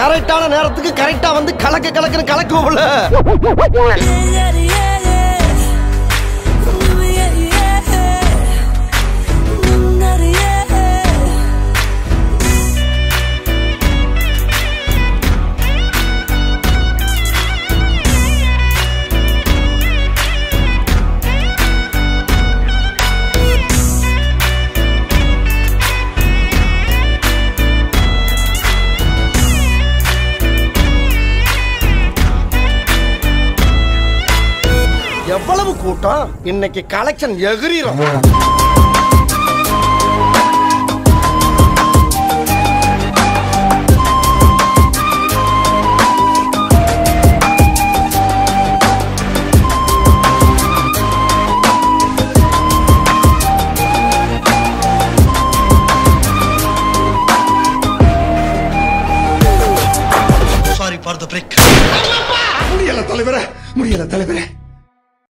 கரெக்டான நேரத்துக்கு கரெக்டா வந்து கலக்க கலக்குன்னு கலக்குவோம்ல எவ்வளவு கூட்டம் இன்னைக்கு கலெக்ஷன் எகிரிரும் சாரி ஃபார் த பிரேக் முடியல தலைவரே முடியல தலைவரே